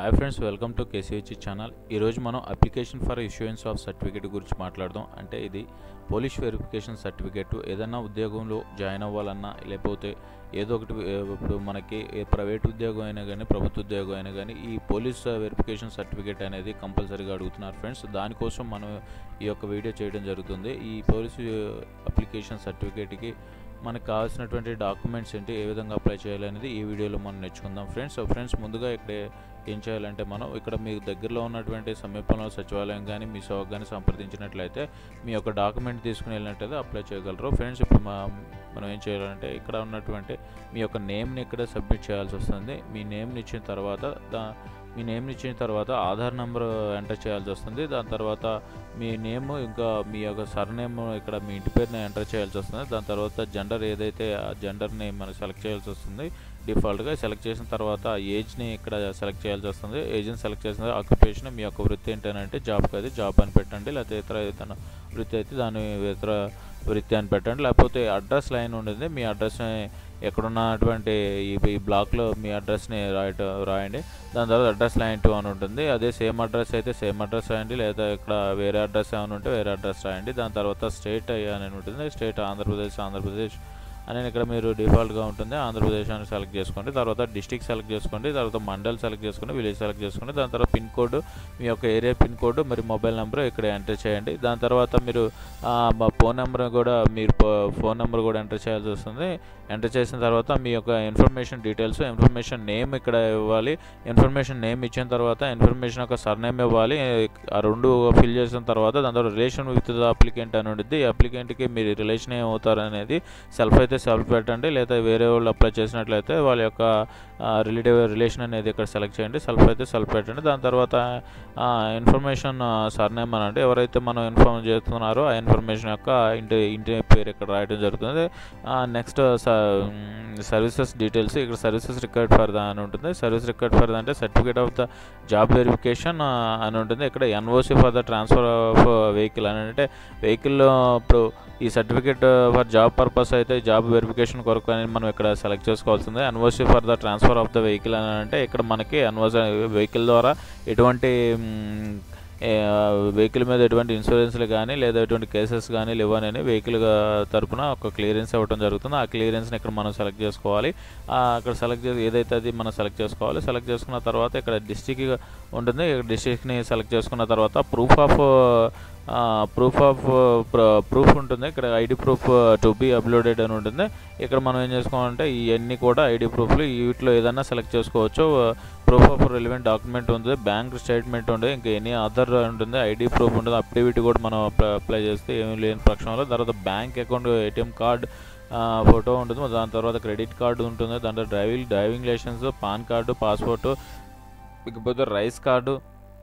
hi friends welcome to KCH channel ఈరోజు మనం application for issuance of certificate గురించి మాట్లాడదాం అంటే ఇది పోలీస్ వెరిఫికేషన్ సర్టిఫికేట్ ఏదైనా ఉద్యోగంలో జాయిన్ అవ్వాలన్నా లేకపోతే ఏదో ఒకటి ఏ, ఇప్పుడు మనకి ఏ ప్రైవేట్ ఉద్యోగం అయినా కానీ ప్రభుత్వ ఉద్యోగం అయినా కానీ ఈ పోలీస్ వెరిఫికేషన్ సర్టిఫికేట్ అనేది కంపల్సరీగా అడుగుతున్నారు ఫ్రెండ్స్ దానికోసం మనం ఈ యొక్క వీడియో చేయడం జరుగుతుంది ఈ పోలీస్ అప్లికేషన్ సర్టిఫికేట్కి మనకు కావాల్సినటువంటి డాక్యుమెంట్స్ ఏంటి ఏ విధంగా అప్లై చేయాలి అనేది ఈ వీడియోలో మనం నేర్చుకుందాం ఫ్రెండ్స్ సో ఫ్రెండ్స్ ముందుగా ఇక్కడ ఏం చేయాలంటే మనం ఇక్కడ మీ దగ్గరలో ఉన్నటువంటి సమీపంలో సచివాలయం కానీ మీ సేవకు కానీ సంప్రదించినట్లయితే మీ యొక్క డాక్యుమెంట్ తీసుకుని వెళ్ళినట్లయితే అప్లై చేయగలరు ఫ్రెండ్స్ ఇప్పుడు మా మనం ఏం చేయాలంటే ఇక్కడ ఉన్నటువంటి మీ యొక్క నేమ్ని ఇక్కడ సబ్మిట్ చేయాల్సి వస్తుంది మీ నేమ్ని ఇచ్చిన తర్వాత దా మీ నేమ్ని ఇచ్చిన తర్వాత ఆధార్ నెంబర్ ఎంటర్ చేయాల్సి వస్తుంది దాని తర్వాత మీ నేమ్ ఇంకా మీ యొక్క సర్నేమ్ ఇక్కడ మీ ఇంటి పేరుని ఎంటర్ చేయాల్సి వస్తుంది దాని తర్వాత జెండర్ ఏదైతే ఆ జెండర్ని మనం సెలెక్ట్ చేయాల్సి వస్తుంది డిఫాల్ట్గా సెలెక్ట్ చేసిన తర్వాత ఏజ్ని ఇక్కడ సెలెక్ట్ చేయాల్సి వస్తుంది ఏజ్ని సెలెక్ట్ చేసిన ఆక్యుపేషన్ మీ యొక్క వృత్తి ఏంటంటే జాబ్కి అయితే జాబ్ అని పెట్టండి లేకపోతే ఇతర ఏదైనా వృత్తి అయితే దాని ఇతర వృత్తి అని పెట్టండి లేకపోతే అడ్రస్ లైన్ ఉంటుంది మీ అడ్రస్ని ఎక్కడున్నటువంటి ఈ ఈ బ్లాక్లో మీ అడ్రస్ని రాయట రాయండి దాని తర్వాత అడ్రస్ లైన్ టూ అని ఉంటుంది అదే సేమ్ అడ్రస్ అయితే సేమ్ అడ్రస్ రాయండి లేదా ఇక్కడ వేరే అడ్రస్ ఏమైనా ఉంటే వేరే అడ్రస్ రాయండి దాని తర్వాత స్టేట్ అని ఉంటుంది స్టేట్ ఆంధ్రప్రదేశ్ ఆంధ్రప్రదేశ్ అని ఇక్కడ మీరు డిఫాల్ట్గా ఉంటుంది ఆంధ్రప్రదేశ్ అని సెలెక్ట్ చేసుకోండి తర్వాత డిస్టిక్ సెలెక్ట్ చేసుకోండి తర్వాత మండల్ సెలెక్ట్ చేసుకోండి విలేజ్ సెలెక్ట్ చేసుకోండి దాని తర్వాత పిన్ కోడ్ మీ యొక్క ఏరియా పిన్ కోడ్ మరి మొబైల్ నెంబర్ ఇక్కడ ఎంటర్ చేయండి దాని తర్వాత మీరు ఆ, మా ఫోన్ నెంబర్ కూడా మీరు పో- ఫోన్ నెంబర్ కూడా ఎంటర్ చేయాల్సి వస్తుంది ఎంటర్ చేసిన తర్వాత మీ యొక్క ఇన్ఫర్మేషన్ డీటెయిల్స్ ఇన్ఫర్మేషన్ నేమ్ ఇక్కడ ఇవ్వాలి ఇన్ఫర్మేషన్ నేమ్ ఇచ్చిన తర్వాత ఇన్ఫర్మేషన్ యొక్క సర్నేమ్ ఇవ్వాలి ఆ రెండు ఫిల్ చేసిన తర్వాత దాని తర్వాత రిలేషన్ విత్ ద అప్లికెంట్ అని ఉంటుంది ఈ అప్లికెంట్కి మీరు రిలేషన్ ఏమవుతారు అనేది సెల్ఫ్ అయితే సెల్ఫ్ పెట్టండి లేదా వేరే వాళ్ళు అప్లై చేసినట్లయితే వాళ్ళ యొక్క రిలేటివ్ రిలేషన్ అనేది ఇక్కడ సెలెక్ట్ చేయండి సెల్ఫ్ అయితే సెల్ఫ్ పెట్టండి దాని తర్వాత ఇన్ఫర్మేషన్ సర్నేమ్ అని అంటే ఎవరైతే మనం ఇన్ఫార్మ్ చేస్తున్నారో ఆ ఇన్ఫర్మేషన్ యొక్క ఇంటి ఇంటి పేరు ఇక్కడ రాయడం జరుగుతుంది నెక్స్ట్ సర్వీసెస్ డీటెయిల్స్ ఇక్కడ సర్వీసెస్ రికార్డ్ ఫర్ ద అని ఉంటుంది సర్వీస్ రికార్డ్ ఫర్ ద అంటే certificate of the job verification అని ఉంటుంది ఇక్కడ NOC for the transfer of vehicle అని అంటే వెహికల్ ఇప్పుడు ఈ సర్టిఫికేట్ ఫర్ జాబ్ పర్పస్ అయితే జాబ్ వెరిఫికేషన్ కొరకు అని మనం ఇక్కడ సెలెక్ట్ చేసుకోవాల్సిందే NOC for the transfer of the vehicle అని అంటే ఇక్కడ మనకి ఎన్ఓసి వెహికల్ ద్వారా ఎటువంటి మ్, వెహికల్ మీద ఎటువంటి ఇన్సూరెన్స్లు కానీ లేదా ఎటువంటి కేసెస్ కానీ లేవనని వెహికల్ తరపున ఒక క్లియరెన్స్ ఇవ్వడం జరుగుతుంది ఆ క్లియరెన్స్ని ఇక్కడ మనం సెలెక్ట్ చేసుకోవాలి ఆ, అక్కడ సెలెక్ట్ చేసి ఏదైతే అది మనం సెలెక్ట్ చేసుకోవాలి సెలెక్ట్ చేసుకున్న తర్వాత ఇక్కడ డిస్టిక్ ఉంటుంది డిస్టిక్ని సెలెక్ట్ చేసుకున్న తర్వాత proof of proof of proof ఉంటుంది ఇక్కడ ID proof to be uploaded అని ఉంటుంది ఇక్కడ మనం ఏం చేసుకోవాలంటే ఇవన్నీ కూడా ఐడి ప్రూఫ్లు వీటిలో ఏదైనా సెలెక్ట్ చేసుకోవచ్చు ప్రూఫ్ ఆఫ్ రిలవెంట్ డాక్యుమెంట్ ఉంటుంది బ్యాంక్ స్టేట్మెంట్ ఉంటుంది ఇంకా ఎనీ అదర్ ఉంటుంది ఐడి ప్రూఫ్ ఉంటుంది అప్డేవిట్ కూడా మనం అప్లై- అప్లై చేస్తే ఏమీ లేని పక్షంలో తర్వాత bank account ATM card photo ఉంటుంది దాని తర్వాత క్రెడిట్ కార్డు ఉంటుంది దాంట్లో driving driving licence PAN card passport ఇకపోతే rice card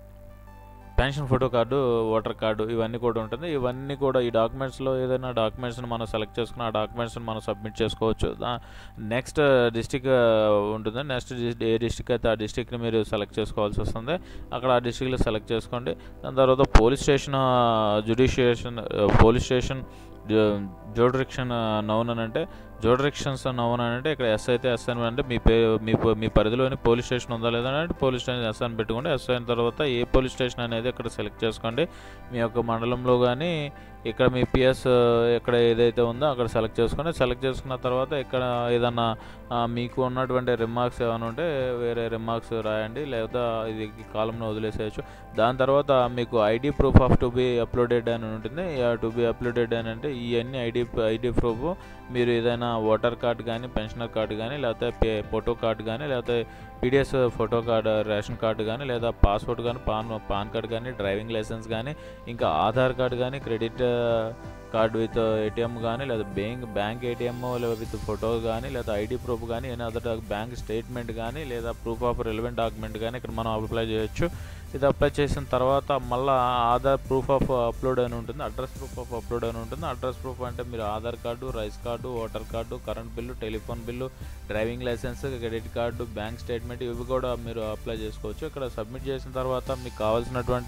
pension photo card voter card ఇవన్నీ కూడా ఉంటుంది ఇవన్నీ కూడా ఈ డాక్యుమెంట్స్లో ఏదైనా డాక్యుమెంట్స్ని మనం సెలెక్ట్ చేసుకున్న ఆ డాక్యుమెంట్స్ని మనం సబ్మిట్ చేసుకోవచ్చు నెక్స్ట్ డిస్టిక్ ఉంటుంది నెక్స్ట్ ఏ డిస్టిక్ అయితే ఆ డిస్టిక్ని మీరు సెలెక్ట్ చేసుకోవాల్సి వస్తుంది అక్కడ ఆ డిస్టిక్లో సెలెక్ట్ చేసుకోండి దాని తర్వాత police station jurisdiction police station jurisdiction known అని అంటే జోడరిక్షన్స్ నౌన్ అని అంటే ఇక్కడ ఎస్ అయితే ఎస్ అని అంటే మీ పే మీ ప- మీ పరిధిలోని పోలీస్ స్టేషన్ ఉందా లేదా అంటే పోలీస్ స్టేషన్ ఎస్ అని పెట్టుకోండి ఎస్ అయిన తర్వాత ఏ పోలీస్ స్టేషన్ అనేది ఇక్కడ సెలెక్ట్ చేసుకోండి మీ యొక్క మండలంలో కానీ ఇక్కడ మీ పిఎస్ ఎక్కడ ఏదైతే ఉందో అక్కడ సెలెక్ట్ చేసుకొని సెలెక్ట్ చేసుకున్న తర్వాత ఇక్కడ ఏదన్నా ఆ, మీకు ఉన్నటువంటి రిమార్క్స్ ఏమైనా ఉంటే వేరే రిమార్క్స్ రాయండి లేదా ఇది కాలంలో వదిలేసేయచ్చు దాని తర్వాత మీకు ID proof of to be uploaded అని ఉంటుంది టు బి అప్లోడెడ్ అని అంటే ఇవన్నీ ఐడి ఐడి ప్రూఫ్ మీరు ఏదైనా ఓటర్ కార్డ్ కానీ పెన్షనర్ కార్డు కానీ లేకపోతే పే ఫోటో కార్డు కానీ లేకపోతే PDS photo card ration card కానీ లేదా పాస్పోర్ట్ కానీ పాన్ పాన్ కార్డు కానీ డ్రైవింగ్ లైసెన్స్ కానీ ఇంకా ఆధార్ కార్డు కానీ క్రెడిట్ కార్డు విత్ ఏటీఎం కానీ లేదా bank bank ATM with photo కానీ లేదా ఐడి ప్రూఫ్ కానీ ఏదైనా అదర్ బ్యాంక్ స్టేట్మెంట్ కానీ లేదా ప్రూఫ్ ఆఫ్ రిలవెంట్ డాక్యుమెంట్ కానీ ఇక్కడ మనం అప్లై చేయొచ్చు ఇది అప్లై చేసిన తర్వాత మళ్ళీ ఆధార్ ప్రూఫ్ ఆఫ్ అప్లోడ్ అని ఉంటుంది అడ్రస్ ప్రూఫ్ ఆఫ్ అప్లోడ్ అని ఉంటుంది అడ్రస్ ప్రూఫ్ అంటే మీరు Aadhaar card rice card voter card current bill telephone bill driving licence credit card bank statement ఇవి కూడా మీరు అప్లై చేసుకోవచ్చు ఇక్కడ సబ్మిట్ చేసిన తర్వాత మీకు కావాల్సినటువంటి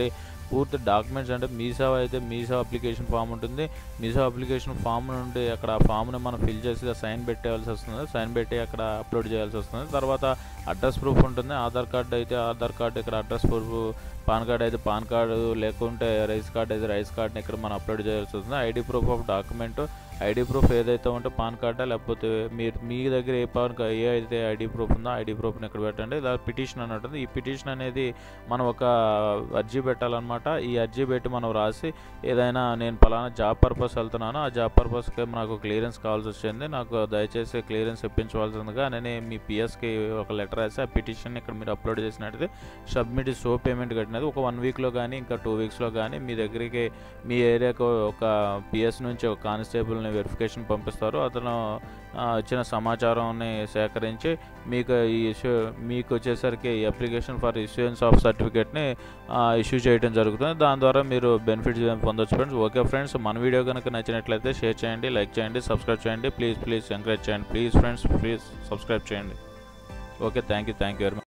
పూర్తి డాక్యుమెంట్స్ అంటే మీసేవ అయితే మీసేవ అప్లికేషన్ ఫామ్ ఉంటుంది మీసేవ అప్లికేషన్ ఫామ్ నుండి అక్కడ ఆ ఫామ్ని మనం ఫిల్ చేసి సైన్ పెట్టేయాల్సి వస్తుంది సైన్ పెట్టి అక్కడ అప్లోడ్ చేయాల్సి వస్తుంది తర్వాత అడ్రస్ ప్రూఫ్ ఉంటుంది ఆధార్ కార్డు అయితే ఆధార్ కార్డు ఇక్కడ అడ్రస్ ప్రూఫ్ పాన్ కార్డ్ అయితే పాన్ కార్డు లేకుంటే రైస్ కార్డ్ అయితే రైస్ కార్డ్ని ఇక్కడ మనం అప్లోడ్ చేయాల్సి వస్తుంది ID proof of document ID proof ఏదైతే ఉంటే పాన్ కార్డా లేకపోతే మీరు మీ దగ్గర ఏ పాన్ కా- ఏ అయితే ఐడి ప్రూఫ్ ఉందో ఐడి ప్రూఫ్ని ఇక్కడ పెట్టండి ఇలా పిటిషన్ అని ఉంటుంది ఈ పిటిషన్ అనేది మనం ఒక అర్జీ పెట్టాలన్నమాట ఈ అర్జీ పెట్టి మనం రాసి ఏదైనా నేను పలానా జాబ్ పర్పస్ వెళ్తున్నాను ఆ జాబ్ పర్పస్కి నాకు క్లియరెన్స్ కావాల్సి వచ్చింది నాకు దయచేసి క్లియరెన్స్ ఇప్పించవలసిందిగా నేను మీ పిఎస్కి ఒక లెటర్ రాసి ఆ పిటిషన్ ఇక్కడ మీరు అప్లోడ్ చేసినట్టయితే సబ్మిట్ సో పేమెంట్ కట్టినది ఒక వన్ వీక్లో కానీ ఇంకా టూ వీక్స్లో కానీ మీ దగ్గరికి మీ ఏరియాకు ఒక పిఎస్ నుంచి ఒక కానిస్టేబుల్ని వెరిఫికేషన్ పంపిస్తారు అతను ఆ, ఇచ్చిన సమాచారాన్ని సేకరించి మీకు ఈ ఇష్యూ మీకు వచ్చేసరికి ఈ అప్లికేషన్ ఫర్ ఇష్యూయన్స్ ఆఫ్ సర్టిఫికేట్ని ఇష్యూ చేయడం జరుగుతుంది దాని ద్వారా మీరు బెనిఫిట్స్ పొందొచ్చు ఫ్రెండ్స్ ఓకే ఫ్రెండ్స్ మన వీడియో కనుక నచ్చినట్లయితే షేర్ చేయండి లైక్ చేయండి సబ్స్క్రైబ్ చేయండి ప్లీజ్ ప్లీజ్ ఎంకరేజ్ చేయండి ప్లీజ్ ఫ్రెండ్స్ ప్లీజ్ సబ్స్క్రైబ్ చేయండి okay thank you thank you very much